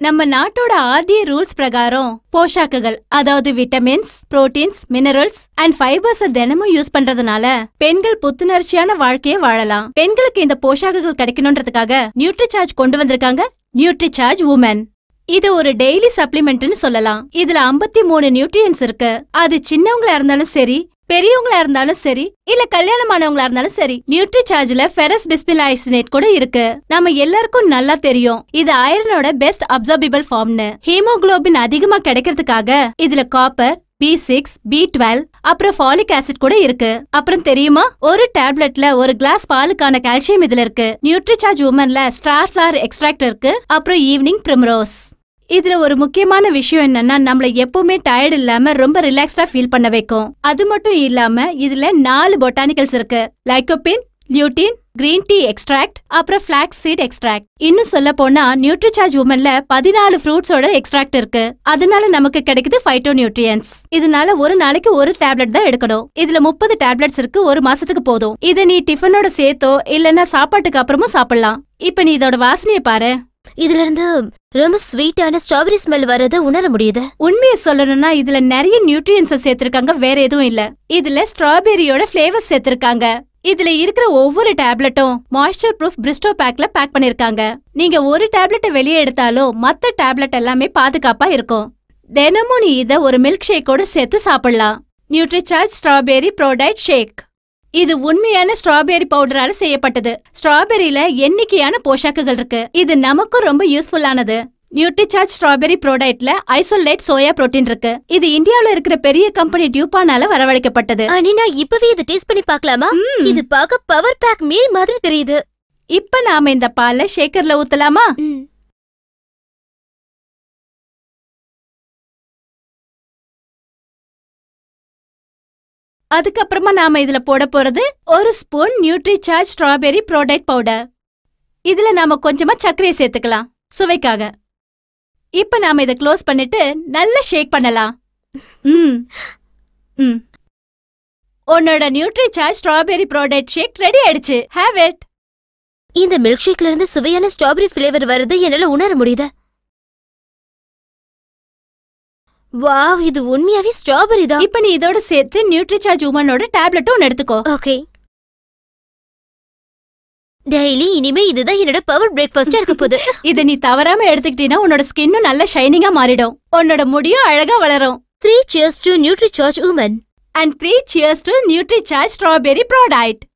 நம்ம நாட்டோட RTA rules பிரகாரம் போஷாக்குகள் அதாவது vitamins proteins minerals and fibres தினமும் யூஸ் பண்றதுனால பெண்கள் புத்துணர்ச்சியான வாழ்க்கைய வாழலாம் பெண்களுக்கு இந்த போஷாக்குகள் கிடைக்கணுன்றதுக்காக நியூட்ரிசார்ஜ் கொண்டு வந்திருக்காங்க நியூட்ரிசார்ஜ் உமன் இது ஒரு டெய்லி சப்ளிமெண்ட்னு சொல்லலாம் இதுல 53 மூணு நியூட்ரியன்ஸ் இருக்கு அது சின்னவங்களா இருந்தாலும் சரி பெரியவங்களா இருந்தாலும் சரி இல்ல கல்யாணமானவங்களா இருந்தாலும் சரி நியூட்ரி சார்ஜ்ல ஃபெரஸ் பிஸ்பிலாய்சினேட் கூட இருக்கு நம்ம எல்லாருக்கும் நல்லா தெரியும் இது அயரனோட பெஸ்ட் அப்சர்பிபிள் ஃபார்ம்னு ஹீமோகுளோபின் அதிகமா கிடைக்கிறதுக்காக இதுல copper B six B twelve அப்புறம் ஃபாலிக் ஆசிட் கூட இருக்கு அப்புறம் தெரியுமா ஒரு டேப்லெட்ல ஒரு கிளாஸ் பாலுக்கான கால்சியம் இதுல இருக்கு நியூட்ரிசார்ஜ் உமன்ல ஸ்டார் ஃபிளவர் எக்ஸ்ட்ராக்ட் இருக்கு அப்புறம் ஈவினிங் பிரிம்ரோஸ் இதுல ஒரு முக்கியமான விஷயம் என்னன்னா நம்மள எப்பவுமே டயர்ட் இல்லாம ரொம்ப ரிலாக்ஸ்டா ஃபீல் பண்ண வைக்கும் அது மட்டும் இல்லாம இதுல நாலு பொட்டானிக்கல்ஸ் இருக்கு lycopene lutein green tea extract அப்புறம் ஃபிளாக்ஸ் சீட் எக்ஸ்ட்ராக்ட் இன்னும் சொல்ல போனா நியூட்ரிசார்ஜ் உமன்ல பதினாலு ஃப்ரூட்ஸோட எக்ஸ்ட்ராக்ட் இருக்கு அதனால நமக்கு கிடைக்குது ஃபைட்டோ நியூட்ரியன்ஸ் இதனால ஒரு நாளைக்கு ஒரு டேப்லெட் தான் எடுக்கணும் இதுல முப்பது டேப்லெட்ஸ் இருக்கு ஒரு மாசத்துக்கு போதும் இத நீ டிஃபனோட சேர்த்தோ இல்லனா சாப்பாட்டுக்கு அப்புறமும் சாப்பிடலாம் இப்ப நீ இதோட வாசனைய பாரு இதுல இருந்து ரொம்ப ஸ்வீட்டான ஸ்ட்ராபெரி ஸ்மெல் வரத உணர முடியுது உண்மையை சொல்லணும்னா இதுல நிறைய நியூட்ரியன்ஸ் சேர்த்திருக்காங்க வேற எதுவும் இல்ல இதுல ஸ்ட்ராபெரியோட ஃபிளேவர்ஸ் சேர்த்திருக்காங்க இதுல இருக்கிற ஒவ்வொரு டேப்லெட்டும் மாய்ஸ்சர் ப்ரூஃப் பிரிஸ்டோ பேக்ல பேக் பண்ணிருக்காங்க நீங்க ஒரு டேப்லெட்டை வெளியே எடுத்தாலும் மத்த டேப்லெட் எல்லாமே பாதுகாப்பா இருக்கும் தினமும் நீ இத ஒரு மில்க் ஷேக்கோட சேர்த்து சாப்பிடலாம் நியூட்ரிசார்ஜ் ஸ்ட்ராபெரி ப்ரோடைட் ஷேக் இது உண்மையான ஸ்ட்ராபெரி பவுடரால செய்யப்பட்டது ஸ்ட்ராபெரியில எண்ணிக்கையான போஷாக்குகள் இருக்கு இது நமக்கும் ரொம்ப யூஸ்ஃபுல்லானது நியூட்ரிசார்ஜ் ஸ்ட்ராபெரி ப்ரோடைட்ல ஐசோலேட் சோயா புரோட்டீன் இருக்கு இது இந்தியாவுல இருக்கிற பெரிய கம்பெனி டியூபானால வரவழைக்கப்பட்டது அனி நான் இப்பவே இதை டேஸ்ட் பண்ணி பார்க்கலாமா இது பார்க்க பவர் பேக் மீல் மாதிரி தெரியுது இப்ப நாம இந்த பாலை ஷேக்கர்ல ஊத்தலாமா ம். அதுக்கப்புறமா நாம இதுல போட போறது ஒரு spoon Nutricharge strawberry protide powder இதுல நாம கொஞ்சமா சர்க்கரையை சேர்த்துக்கலாம் சுவைக்காக இப்ப நாம இதை க்ளோஸ் பண்ணிட்டு நல்லா ஷேக் பண்ணலாம் ம் ம் உன்னோட Nutricharge strawberry protide shake ready ஆயிடுச்சு ஹேவ் இட் இந்த மில்க் ஷேக்ல இருந்து சுவையான ஸ்ட்ராபெரி ஃபிளேவர் வருது என்னால உணர முடியுது வாவ் இது உண்மையாவே ஸ்ட்ராபெரி தான் இப்ப நீ இதோட சேர்த்து நியூட்ரிசார்ஜ் உமனோட டேப்லெட்டும் ஒன்னு எடுத்துக்கோ ஓகே டெய்லி இனிமே இதுதான் என்னோட பவர் பிரேக்ஃபாஸ்டா இருக்க போகுது இத நீ தவறாம எடுத்துக்கிட்டீன்னா உன்னோட ஸ்கின்னும் நல்ல ஷைனிங்கா மாறிடும் உன்னோட முடியும் அழகா வளரும் three cheers to Nutricharge woman and three cheers to Nutricharge strawberry product